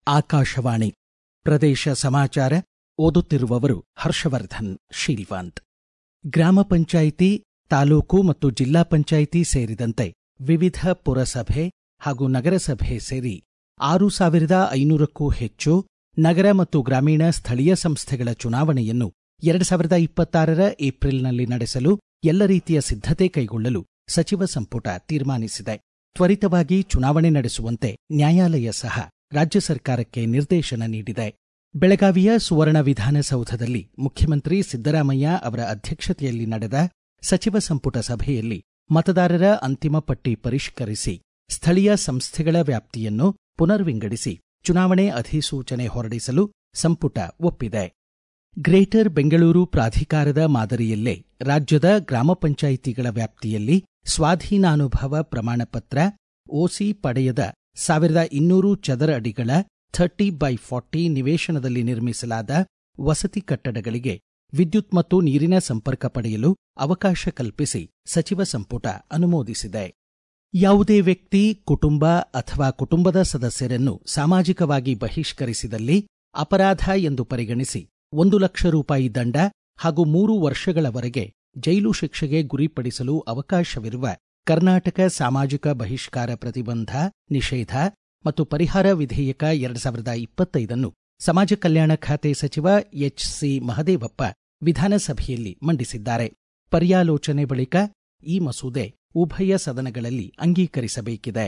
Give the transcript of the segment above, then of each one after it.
ಆಕಾಶವಾಣಿ ಪ್ರದೇಶ ಸಮಾಚಾರ ಓದುತ್ತಿರುವವರು ಹರ್ಷವರ್ಧನ್ ಶೀಲ್ವಂತ್ ಗ್ರಾಮ ಪಂಚಾಯಿತಿ ತಾಲೂಕು ಮತ್ತು ಜಿಲ್ಲಾ ಪಂಚಾಯಿತಿ ಸೇರಿದಂತೆ ವಿವಿಧ ಪುರಸಭೆ ಹಾಗೂ ನಗರಸಭೆ ಸೇರಿ ಆರು ಸಾವಿರದ ಐನೂರಕ್ಕೂ ಹೆಚ್ಚು ನಗರ ಮತ್ತು ಗ್ರಾಮೀಣ ಸ್ಥಳೀಯ ಸಂಸ್ಥೆಗಳ ಚುನಾವಣೆಯನ್ನು ಎರಡು ಸಾವಿರದ ಇಪ್ಪತ್ತಾರರ ಏಪ್ರಿಲ್ನಲ್ಲಿ ನಡೆಸಲು ಎಲ್ಲ ರೀತಿಯ ಸಿದ್ಧತೆ ಕೈಗೊಳ್ಳಲು ಸಚಿವ ಸಂಪುಟ ತೀರ್ಮಾನಿಸಿದೆ ತ್ವರಿತವಾಗಿ ಚುನಾವಣೆ ನಡೆಸುವಂತೆ ನ್ಯಾಯಾಲಯ ಸಹ ರಾಜ್ಯ ಸರ್ಕಾರಕ್ಕೆ ನಿರ್ದೇಶನ ನೀಡಿದೆ ಬೆಳಗಾವಿಯ ಸುವರ್ಣ ವಿಧಾನಸೌಧದಲ್ಲಿ ಮುಖ್ಯಮಂತ್ರಿ ಸಿದ್ದರಾಮಯ್ಯ ಅವರ ಅಧ್ಯಕ್ಷತೆಯಲ್ಲಿ ನಡೆದ ಸಚಿವ ಸಂಪುಟ ಸಭೆಯಲ್ಲಿ ಮತದಾರರ ಅಂತಿಮ ಪಟ್ಟಿ ಪರಿಷ್ಕರಿಸಿ ಸ್ಥಳೀಯ ಸಂಸ್ಥೆಗಳ ವ್ಯಾಪ್ತಿಯನ್ನು ಪುನರ್ವಿಂಗಡಿಸಿ ಚುನಾವಣೆ ಅಧಿಸೂಚನೆ ಹೊರಡಿಸಲು ಸಂಪುಟ ಒಪ್ಪಿದೆ ಗ್ರೇಟರ್ ಬೆಂಗಳೂರು ಪ್ರಾಧಿಕಾರದ ಮಾದರಿಯಲ್ಲೇ ರಾಜ್ಯದ ಗ್ರಾಮ ಪಂಚಾಯಿತಿಗಳ ವ್ಯಾಪ್ತಿಯಲ್ಲಿ ಸ್ವಾಧೀನಾನುಭವ ಪ್ರಮಾಣಪತ್ರ ಒಸಿ ಪಡೆಯದ ಸಾವಿರದ ಇನ್ನೂರು ಚದರ ಅಡಿಗಳ ಥರ್ಟಿ ಬೈ ಫಾರ್ಟಿ ನಿವೇಶನದಲ್ಲಿ ನಿರ್ಮಿಸಲಾದ ವಸತಿ ಕಟ್ಟಡಗಳಿಗೆ ವಿದ್ಯುತ್ ಮತ್ತು ನೀರಿನ ಸಂಪರ್ಕ ಪಡೆಯಲು ಅವಕಾಶ ಕಲ್ಪಿಸಿ ಸಚಿವ ಸಂಪುಟ ಅನುಮೋದಿಸಿದೆ ಯಾವುದೇ ವ್ಯಕ್ತಿ ಕುಟುಂಬ ಅಥವಾ ಕುಟುಂಬದ ಸದಸ್ಯರನ್ನು ಸಾಮಾಜಿಕವಾಗಿ ಬಹಿಷ್ಕರಿಸಿದಲ್ಲಿ ಅಪರಾಧ ಎಂದು ಪರಿಗಣಿಸಿ ಒಂದು ಲಕ್ಷ ರೂಪಾಯಿ ದಂಡ ಹಾಗೂ ಮೂರು ವರ್ಷಗಳವರೆಗೆ ಜೈಲು ಶಿಕ್ಷೆಗೆ ಗುರಿಪಡಿಸಲು ಅವಕಾಶವಿರುವ ಕರ್ನಾಟಕ ಸಾಮಾಜಿಕ ಬಹಿಷ್ಕಾರ ಪ್ರತಿಬಂಧ ನಿಷೇಧ ಮತ್ತು ಪರಿಹಾರ ವಿಧೇಯಕ ಎರಡು ಸಾವಿರದ ಇಪ್ಪತ್ತೈದನ್ನು ಸಮಾಜ ಕಲ್ಯಾಣ ಖಾತೆ ಸಚಿವ ಎಚ್ಸಿ ಮಹದೇವಪ್ಪ ವಿಧಾನಸಭೆಯಲ್ಲಿ ಮಂಡಿಸಿದ್ದಾರೆ ಪರ್ಯಾಲೋಚನೆ ಬಳಿಕ ಈ ಮಸೂದೆ ಉಭಯ ಸದನಗಳಲ್ಲಿ ಅಂಗೀಕರಿಸಬೇಕಿದೆ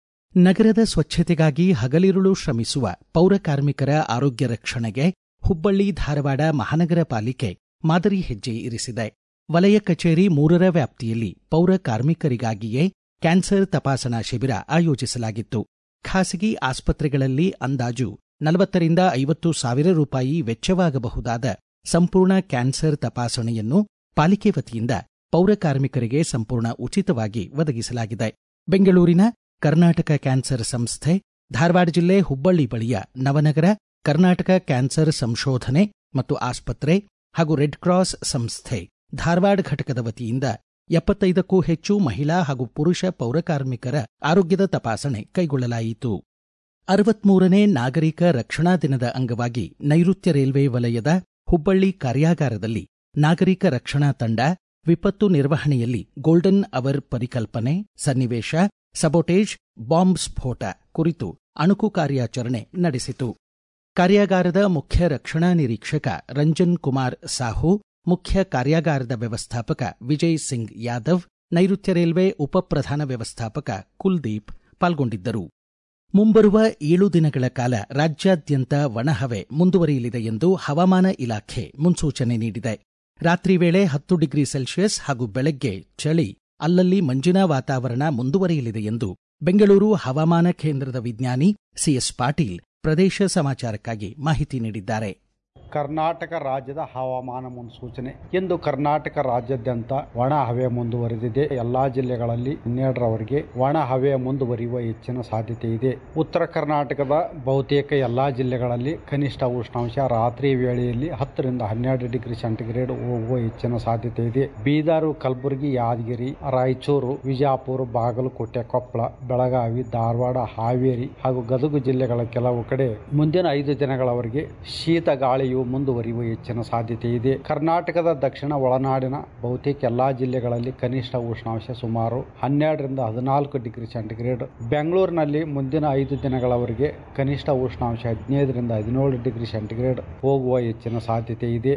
ನಗರದ ಸ್ವಚ್ಛತೆಗಾಗಿ ಹಗಲಿರುಳು ಶ್ರಮಿಸುವ ಪೌರ ಕಾರ್ಮಿಕರ ಆರೋಗ್ಯ ರಕ್ಷಣೆಗೆ ಹುಬ್ಬಳ್ಳಿ ಧಾರವಾಡ ಮಹಾನಗರ ಪಾಲಿಕೆ ಮಾದರಿ ಹೆಜ್ಜೆ ಇರಿಸಿದೆ ವಲಯ ಕಚೇರಿ ಮೂರರ ವ್ಯಾಪ್ತಿಯಲ್ಲಿ ಪೌರ ಕಾರ್ಮಿಕರಿಗಾಗಿಯೇ ಕ್ಯಾನ್ಸರ್ ತಪಾಸಣಾ ಶಿಬಿರ ಆಯೋಜಿಸಲಾಗಿತ್ತು ಖಾಸಗಿ ಆಸ್ಪತ್ರೆಗಳಲ್ಲಿ ಅಂದಾಜು ನಲವತ್ತರಿಂದ ಐವತ್ತು ಸಾವಿರ ರೂಪಾಯಿ ವೆಚ್ಚವಾಗಬಹುದಾದ ಸಂಪೂರ್ಣ ಕ್ಯಾನ್ಸರ್ ತಪಾಸಣೆಯನ್ನು ಪಾಲಿಕೆ ವತಿಯಿಂದ ಪೌರ ಕಾರ್ಮಿಕರಿಗೆ ಸಂಪೂರ್ಣ ಉಚಿತವಾಗಿ ಒದಗಿಸಲಾಗಿದೆ ಬೆಂಗಳೂರಿನ ಕರ್ನಾಟಕ ಕ್ಯಾನ್ಸರ್ ಸಂಸ್ಥೆ ಧಾರವಾಡ ಜಿಲ್ಲೆ ಹುಬ್ಬಳ್ಳಿ ಬಳಿಯ ನವನಗರ ಕರ್ನಾಟಕ ಕ್ಯಾನ್ಸರ್ ಸಂಶೋಧನೆ ಮತ್ತು ಆಸ್ಪತ್ರೆ ಹಾಗೂ ರೆಡ್ ಕ್ರಾಸ್ ಸಂಸ್ಥೆ ಧಾರವಾಡ ಘಟಕದ ವತಿಯಿಂದ ಎಪ್ಪತ್ತೈದಕ್ಕೂ ಹೆಚ್ಚು ಮಹಿಳಾ ಹಾಗೂ ಪುರುಷ ಪೌರಕಾರ್ಮಿಕರ ಆರೋಗ್ಯದ ತಪಾಸಣೆ ಕೈಗೊಳ್ಳಲಾಯಿತು ಅರವತ್ಮೂರನೇ ನಾಗರಿಕ ರಕ್ಷಣಾ ದಿನದ ಅಂಗವಾಗಿ ನೈಋತ್ಯ ರೈಲ್ವೆ ವಲಯದ ಹುಬ್ಬಳ್ಳಿ ಕಾರ್ಯಾಗಾರದಲ್ಲಿ ನಾಗರಿಕ ರಕ್ಷಣಾ ತಂಡ ವಿಪತ್ತು ನಿರ್ವಹಣೆಯಲ್ಲಿ ಗೋಲ್ಡನ್ ಅವರ್ ಪರಿಕಲ್ಪನೆ ಸನ್ನಿವೇಶ ಸಬೋಟೇಜ್ ಬಾಂಬ್ ಸ್ಫೋಟ ಕುರಿತು ಅಣುಕು ಕಾರ್ಯಾಚರಣೆ ನಡೆಸಿತು ಕಾರ್ಯಾಗಾರದ ಮುಖ್ಯ ರಕ್ಷಣಾ ನಿರೀಕ್ಷಕ ರಂಜನ್ ಕುಮಾರ್ ಸಾಹು ಮುಖ್ಯ ಕಾರ್ಯಾಗಾರದ ವ್ಯವಸ್ಥಾಪಕ ವಿಜಯ್ ಸಿಂಗ್ ಯಾದವ್ ನೈಋತ್ಯ ರೈಲ್ವೆ ಉಪಪ್ರಧಾನ ವ್ಯವಸ್ಥಾಪಕ ಕುಲ್ದೀಪ್ ಪಾಲ್ಗೊಂಡಿದ್ದರು ಮುಂಬರುವ ಏಳು ದಿನಗಳ ಕಾಲ ರಾಜ್ಯಾದ್ಯಂತ ಒಣಹವೆ ಮುಂದುವರಿಯಲಿದೆ ಎಂದು ಹವಾಮಾನ ಇಲಾಖೆ ಮುನ್ಸೂಚನೆ ನೀಡಿದೆ ರಾತ್ರಿ ವೇಳೆ ಹತ್ತು ಡಿಗ್ರಿ ಸೆಲ್ಸಿಯಸ್ ಹಾಗೂ ಬೆಳಗ್ಗೆ ಚಳಿ ಅಲ್ಲಲ್ಲಿ ಮಂಜಿನ ವಾತಾವರಣ ಮುಂದುವರಿಯಲಿದೆ ಎಂದು ಬೆಂಗಳೂರು ಹವಾಮಾನ ಕೇಂದ್ರದ ವಿಜ್ಞಾನಿ ಸಿಎಸ್ ಪಾಟೀಲ್ ಪ್ರದೇಶ ಸಮಾಚಾರಕ್ಕಾಗಿ ಮಾಹಿತಿ ನೀಡಿದ್ದಾರೆ ಕರ್ನಾಟಕ ರಾಜ್ಯದ ಹವಾಮಾನ ಮುನ್ಸೂಚನೆ ಇಂದು ಕರ್ನಾಟಕ ರಾಜ್ಯಾದ್ಯಂತ ಒಣ ಹವೆ ಮುಂದುವರೆದಿದೆ ಎಲ್ಲಾ ಜಿಲ್ಲೆಗಳಲ್ಲಿ ಹನ್ನೆರಡರವರೆಗೆ ಒಣ ಹವೆ ಮುಂದುವರಿಯುವ ಹೆಚ್ಚಿನ ಸಾಧ್ಯತೆ ಇದೆ ಉತ್ತರ ಕರ್ನಾಟಕದ ಬಹುತೇಕ ಎಲ್ಲಾ ಜಿಲ್ಲೆಗಳಲ್ಲಿ ಕನಿಷ್ಠ ಉಷ್ಣಾಂಶ ರಾತ್ರಿ ವೇಳೆಯಲ್ಲಿ ಹತ್ತರಿಂದ ಹನ್ನೆರಡು ಡಿಗ್ರಿ ಸೆಂಟಿಗ್ರೇಡ್ ಹೋಗುವ ಹೆಚ್ಚಿನ ಸಾಧ್ಯತೆ ಇದೆ ಬೀದರು ಕಲಬುರಗಿ ಯಾದಗಿರಿ ರಾಯಚೂರು ವಿಜಯಪುರ ಬಾಗಲಕೋಟೆ ಕೊಪ್ಪಳ ಬೆಳಗಾವಿ ಧಾರವಾಡ ಹಾವೇರಿ ಹಾಗೂ ಗದಗ ಜಿಲ್ಲೆಗಳ ಕೆಲವು ಕಡೆ ಮುಂದಿನ ಐದು ದಿನಗಳವರೆಗೆ ಶೀತ ಗಾಳಿಯು ಮುಂದುವರಿಯುವ ಹೆಚ್ಚಿನ ಸಾಧ್ಯತೆ ಇದೆ ಕರ್ನಾಟಕದ ದಕ್ಷಿಣ ಒಳನಾಡಿನ ಬಹುತೇಕ ಎಲ್ಲಾ ಜಿಲ್ಲೆಗಳಲ್ಲಿ ಕನಿಷ್ಠ ಉಷ್ಣಾಂಶ ಸುಮಾರು ಹನ್ನೆರಡರಿಂದ ಹದಿನಾಲ್ಕು ಡಿಗ್ರಿ ಸೆಂಟಿಗ್ರೇಡ್ ಬೆಂಗಳೂರಿನಲ್ಲಿ ಮುಂದಿನ ಐದು ದಿನಗಳವರೆಗೆ ಕನಿಷ್ಠ ಉಷ್ಣಾಂಶ ಹದಿನೈದರಿಂದ ಹದಿನೇಳು ಡಿಗ್ರಿ ಸೆಂಟಿಗ್ರೇಡ್ ಹೋಗುವ ಹೆಚ್ಚಿನ ಸಾಧ್ಯತೆ ಇದೆ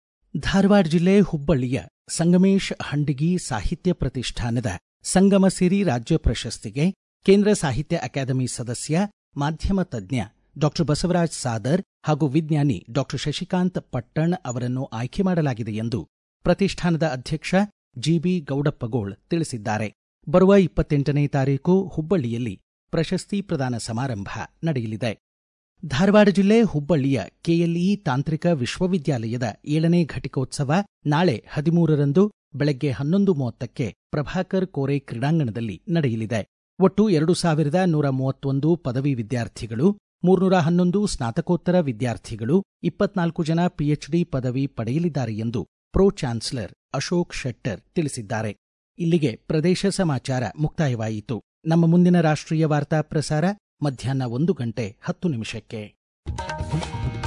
ಧಾರವಾಡ ಜಿಲ್ಲೆ ಹುಬ್ಬಳ್ಳಿಯ ಸಂಗಮೇಶ್ ಹಂಡಿಗಿ ಸಾಹಿತ್ಯ ಪ್ರತಿಷ್ಠಾನದ ಸಂಗಮ ಸಿರಿ ರಾಜ್ಯ ಪ್ರಶಸ್ತಿಗೆ ಕೇಂದ್ರ ಸಾಹಿತ್ಯ ಅಕಾಡೆಮಿ ಸದಸ್ಯ ಮಾಧ್ಯಮ ತಜ್ಞ ಡಾಕ್ಟರ್ ಬಸವರಾಜ್ ಸಾದರ್ ಹಾಗೂ ವಿಜ್ಞಾನಿ ಡಾಕ್ಟರ್ ಶಶಿಕಾಂತ್ ಪಟ್ಟಣ್ ಅವರನ್ನು ಆಯ್ಕೆ ಮಾಡಲಾಗಿದೆ ಎಂದು ಪ್ರತಿಷ್ಠಾನದ ಅಧ್ಯಕ್ಷ ಜಿಬಿ ಗೌಡಪ್ಪಗೋಳ್ ತಿಳಿಸಿದ್ದಾರೆ ಬರುವ ಇಪ್ಪತ್ತೆಂಟನೇ ತಾರೀಕು ಹುಬ್ಬಳ್ಳಿಯಲ್ಲಿ ಪ್ರಶಸ್ತಿ ಪ್ರದಾನ ಸಮಾರಂಭ ನಡೆಯಲಿದೆ ಧಾರವಾಡ ಜಿಲ್ಲೆ ಹುಬ್ಬಳ್ಳಿಯ ಕೆಎಲ್ಇ ತಾಂತ್ರಿಕ ವಿಶ್ವವಿದ್ಯಾಲಯದ ಏಳನೇ ಘಟಿಕೋತ್ಸವ ನಾಳೆ ಹದಿಮೂರರಂದು ಬೆಳಗ್ಗೆ ಹನ್ನೊಂದು ಮೂವತ್ತಕ್ಕೆ ಪ್ರಭಾಕರ್ ಕೋರೆ ಕ್ರೀಡಾಂಗಣದಲ್ಲಿ ನಡೆಯಲಿದೆ ಒಟ್ಟು ಎರಡು ಸಾವಿರದ ನೂರ ಮೂವತ್ತೊಂದು ಪದವಿ ವಿದ್ಯಾರ್ಥಿಗಳು ಮೂರ್ನೂರ ಹನ್ನೊಂದು ಸ್ನಾತಕೋತ್ತರ ವಿದ್ಯಾರ್ಥಿಗಳು ಇಪ್ಪತ್ನಾಲ್ಕು ಜನ ಪಿಎಚ್ಡಿ ಪದವಿ ಪಡೆಯಲಿದ್ದಾರೆ ಎಂದು ಪ್ರೊ ಚಾನ್ಸಲರ್ ಅಶೋಕ್ ಶೆಟ್ಟರ್ ತಿಳಿಸಿದ್ದಾರೆ ಇಲ್ಲಿಗೆ ಪ್ರದೇಶ ಸಮಾಚಾರ ಮುಕ್ತಾಯವಾಯಿತು ನಮ್ಮ ಮುಂದಿನ ರಾಷ್ಟ್ರೀಯ ವಾರ್ತಾ ಪ್ರಸಾರ ಮಧ್ಯಾಹ್ನ ಒಂದು ಗಂಟೆ ಹತ್ತು ನಿಮಿಷಕ್ಕೆ